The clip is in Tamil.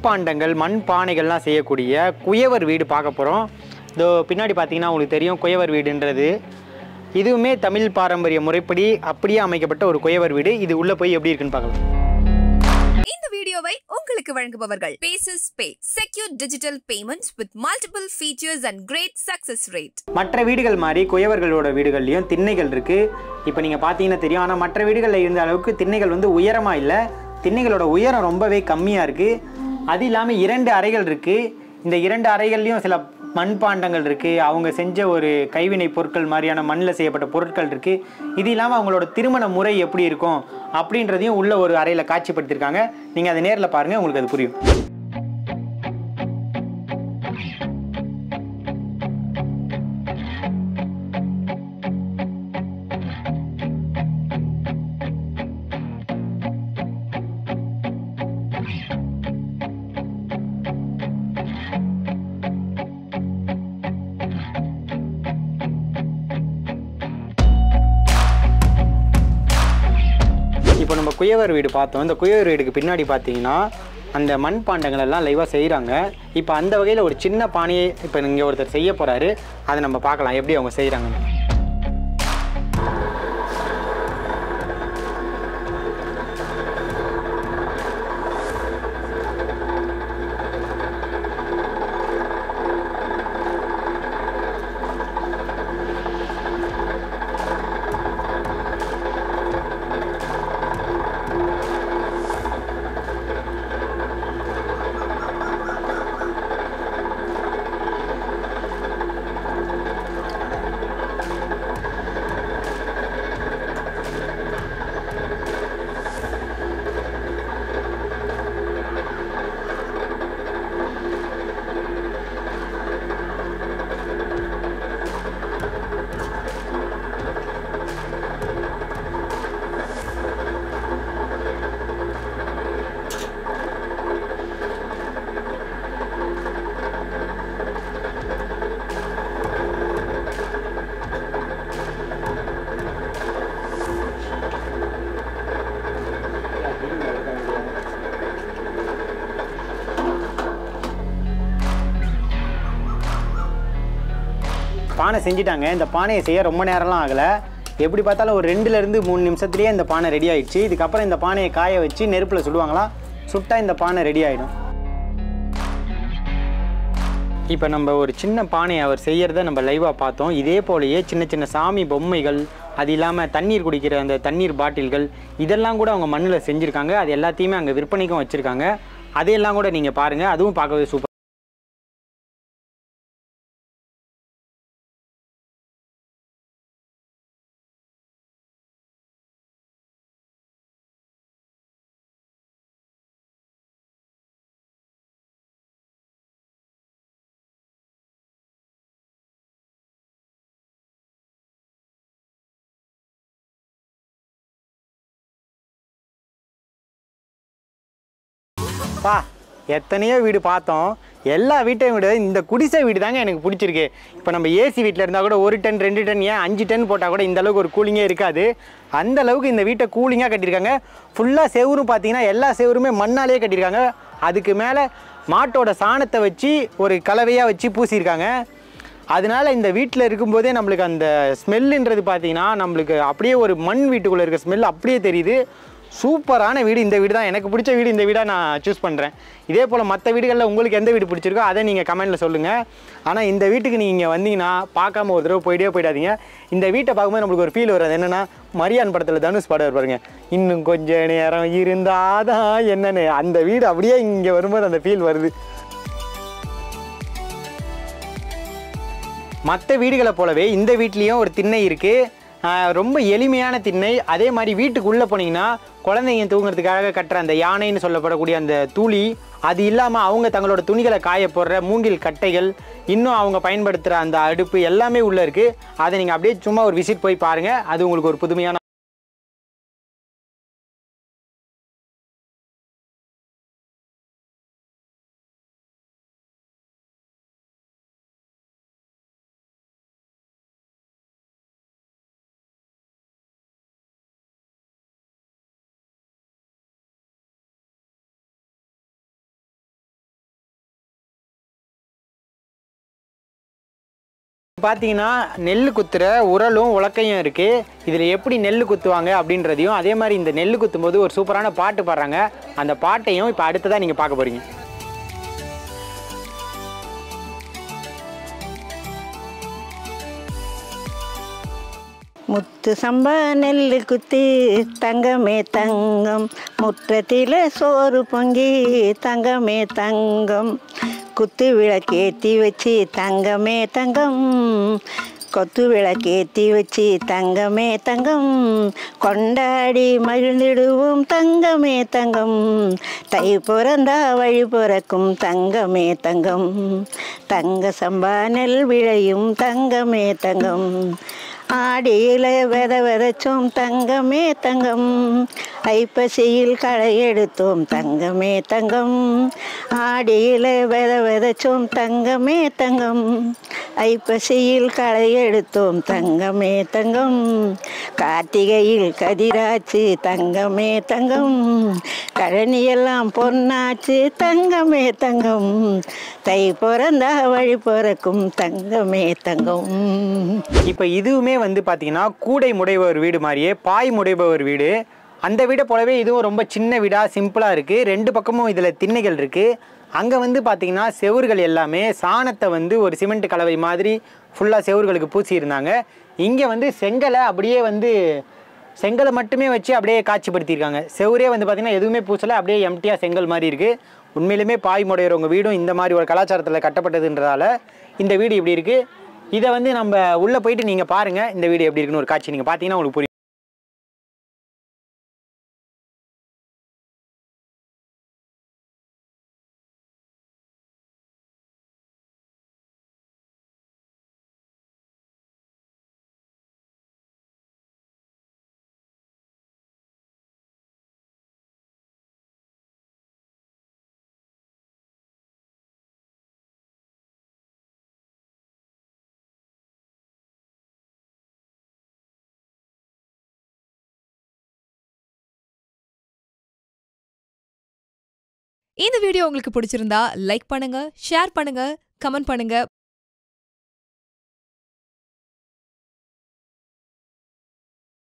மண்பாண்டங்கள் மண் பானைகள்லாம் செய்யக்கூடிய குயவர் வீடு பார்க்க போகிறோம் இதோ பின்னாடி பார்த்தீங்கன்னா உங்களுக்கு தெரியும் குயவர் வீடுன்றது இதுவுமே தமிழ் பாரம்பரிய முறைப்படி அப்படியே அமைக்கப்பட்ட ஒரு குயவர் வீடு இது உள்ளே போய் எப்படி இருக்குன்னு பார்க்கலாம் இந்த வீடியோவை உங்களுக்கு வழங்குபவர்கள் பேசஸ் pay secure digital payments with multiple features and great success rate மற்ற வீடுகள் மாதிரி குயவர்களோட வீடுகள்லையும் திண்ணைகள் இருக்குது இப்போ நீங்கள் பார்த்தீங்கன்னா தெரியும் ஆனால் மற்ற வீடுகளில் இருந்த அளவுக்கு திண்ணைகள் வந்து உயரமாக இல்லை திண்ணைகளோட உயரம் ரொம்பவே கம்மியாக இருக்குது அது இல்லாமல் இரண்டு அறைகள் இருக்குது இந்த இரண்டு அறைகள்லையும் சில மண்பாண்டங்கள் இருக்குது அவங்க செஞ்ச ஒரு கைவினை பொருட்கள் மாதிரியான மண்ணில் செய்யப்பட்ட பொருட்கள் இருக்குது இது இல்லாமல் அவங்களோட திருமண முறை எப்படி இருக்கும் அப்படின்றதையும் உள்ள ஒரு அறையில் காட்சிப்படுத்தியிருக்காங்க நீங்கள் அதை நேரில் பாருங்கள் உங்களுக்கு அது புரியும் இப்போ நம்ம குயவர் வீடு பார்த்தோம் இந்த குயவர் வீடுக்கு பின்னாடி பார்த்தீங்கன்னா அந்த மண் பாண்டங்கள் எல்லாம் லைவாக செய்கிறாங்க இப்போ அந்த வகையில் ஒரு சின்ன பானையை இப்போ இங்கே ஒருத்தர் செய்ய போகிறாரு அதை நம்ம பார்க்கலாம் எப்படி அவங்க செய்கிறாங்க பானை செஞ்சிட்டாங்க இந்த பானையை செய்ய ரொம்ப நேரம்லாம் ஆகலை எப்படி பார்த்தாலும் ஒரு ரெண்டுலேருந்து மூணு நிமிஷத்துலேயே இந்த பானை ரெடி ஆயிடுச்சு இதுக்கப்புறம் இந்த பானையை காய வச்சு நெருப்பில் சுடுவாங்களாம் சுட்டா இந்த பானை ரெடி ஆகிடும் இப்போ நம்ம ஒரு சின்ன பானையை அவர் செய்யறத நம்ம லைவாக பார்த்தோம் இதே போலயே சின்ன சின்ன சாமி பொம்மைகள் அது இல்லாமல் தண்ணீர் குடிக்கிற அந்த தண்ணீர் பாட்டில்கள் இதெல்லாம் கூட அவங்க மண்ணில் செஞ்சுருக்காங்க அது எல்லாத்தையுமே அங்கே விற்பனைக்கும் வச்சுருக்காங்க அதையெல்லாம் கூட நீங்கள் பாருங்கள் அதுவும் பார்க்கவே சூப்பர் பா எத்தனையோ வீடு பார்த்தோம் எல்லா வீட்டையும் விட இந்த குடிசை வீடு தாங்க எனக்கு பிடிச்சிருக்கு இப்போ நம்ம ஏசி வீட்டில் இருந்தால் கூட ஒரு டன் ரெண்டு டன் ஏன் அஞ்சு டன் போட்டால் கூட இந்த அளவுக்கு ஒரு கூலிங்கே இருக்காது அந்த அளவுக்கு இந்த வீட்டை கூலிங்காக கட்டியிருக்காங்க ஃபுல்லாக செவரும் பார்த்தீங்கன்னா எல்லா செவருமே மண்ணாலேயே கட்டியிருக்காங்க அதுக்கு மேலே மாட்டோட சாணத்தை வச்சு ஒரு கலவையாக வச்சு பூசியிருக்காங்க அதனால இந்த வீட்டில் இருக்கும்போதே நம்மளுக்கு அந்த ஸ்மெல்லுன்றது பார்த்தீங்கன்னா நம்மளுக்கு அப்படியே ஒரு மண் வீட்டுக்குள்ளே இருக்க ஸ்மெல் அப்படியே தெரியுது சூப்பரான வீடு இந்த வீடு தான் எனக்கு பிடிச்ச வீடு இந்த வீடாக நான் சூஸ் பண்ணுறேன் இதே போல் மற்ற வீடுகளில் உங்களுக்கு எந்த வீடு பிடிச்சிருக்கோ அதை நீங்கள் கமெண்ட்டில் சொல்லுங்கள் ஆனால் இந்த வீட்டுக்கு நீங்கள் வந்தீங்கன்னா பார்க்காம ஒரு தடவை போயிட்டே போயிடாதீங்க இந்த வீட்டை பார்க்கும்போது நம்மளுக்கு ஒரு ஃபீல் வரும் என்னென்னா மரியான் படத்தில் தனுஷ் பாடுவார் பாருங்க இன்னும் கொஞ்ச நேரம் இருந்தாதான் என்னன்னு அந்த வீடு அப்படியே இங்கே வரும்போது அந்த ஃபீல் வருது மற்ற வீடுகளை போலவே இந்த வீட்லேயும் ஒரு திண்ணை இருக்குது ரொம்ப எளிமையான திண்ணை அதே மாதிரி வீட்டுக்குள்ளே போனீங்கன்னா குழந்தைங்க தூங்குறதுக்காக கட்டுற அந்த யானைன்னு சொல்லப்படக்கூடிய அந்த தூளி அது இல்லாமல் அவங்க தங்களோட துணிகளை காய போடுற மூங்கில் கட்டைகள் இன்னும் அவங்க பயன்படுத்துகிற அந்த அடுப்பு எல்லாமே உள்ளே இருக்குது அதை நீங்கள் அப்படியே சும்மா ஒரு விசிட் போய் பாருங்கள் அது உங்களுக்கு ஒரு புதுமையான பார்த்தீங்கன்னா நெல் குத்துற உரலும் உலக்கையும் இருக்குது இதில் எப்படி நெல் குத்துவாங்க அப்படின்றதையும் அதே மாதிரி இந்த நெல் குத்தும்போது ஒரு சூப்பரான பாட்டு பாடுறாங்க அந்த பாட்டையும் இப்போ அடுத்ததாக நீங்கள் பார்க்க போகிறீங்க முத்து சம்பா நெல்லு குத்தி தங்கமே தங்கம் முற்றத்தில சோறு பொங்கி தங்கமே தங்கம் குத்து விளக்கேத்தி வச்சு தங்கமே தங்கம் கொத்து விளக்கேத்தி வச்சு தங்கமே தங்கம் கொண்டாடி மகிழ்ந்திடுவோம் தங்கமே தங்கம் தை பிறந்தா வழி பிறக்கும் தங்கமே தங்கம் தங்க சம்பா நெல் விளையும் தங்கமே தங்கம் ஆடியில வித விதைச்சோம் தங்கமே தங்கம் ஐப்பசியில் களை எடுத்தோம் தங்கமே தங்கம் ஆடியில வித விதைச்சோம் தங்கமே தங்கம் ஐப்பசியில் களை எடுத்தோம் தங்கமே தங்கம் கார்த்திகையில் கதிராச்சு தங்கமே தங்கம் கழனியெல்லாம் பொன்னாச்சு தங்கமே தங்கம் தை பிறந்தா வழி பிறக்கும் தங்கமே தங்கம் இப்போ இதுவுமே வந்து பார்த்தீங்கன்னா கூடை முடைபவர் வீடு மாதிரியே பாய் முடைபவர் வீடு அந்த வீடை போலவே இதுவும் ரொம்ப சின்ன வீடாக சிம்பிளாக இருக்குது ரெண்டு பக்கமும் இதில் திண்ணைகள் இருக்குது அங்கே வந்து பார்த்தீங்கன்னா செவுர்கள் எல்லாமே சாணத்தை வந்து ஒரு சிமெண்ட் கலவை மாதிரி ஃபுல்லாக செவுர்களுக்கு பூசியிருந்தாங்க இங்கே வந்து செங்கலை அப்படியே வந்து செங்கலை மட்டுமே வச்சு அப்படியே காட்சிப்படுத்தியிருக்காங்க செவுரே வந்து பார்த்திங்கன்னா எதுவுமே பூசலை அப்படியே எம்டியாக செங்கல் மாதிரி இருக்குது உண்மையிலுமே பாய் முடையறவங்க வீடும் இந்த மாதிரி ஒரு கலாச்சாரத்தில் கட்டப்பட்டதுன்றதால இந்த வீடு இப்படி இருக்குது இதை வந்து நம்ம உள்ளே போயிட்டு நீங்கள் பாருங்கள் இந்த வீடு எப்படி இருக்குன்னு ஒரு காட்சி நீங்கள் பார்த்தீங்கன்னா உங்களுக்கு புரியும் இந்த வீடியோ உங்களுக்கு பிடிச்சிருந்தா லைக் பண்ணுங்க ஷேர் பண்ணுங்க கமெண்ட் பண்ணுங்க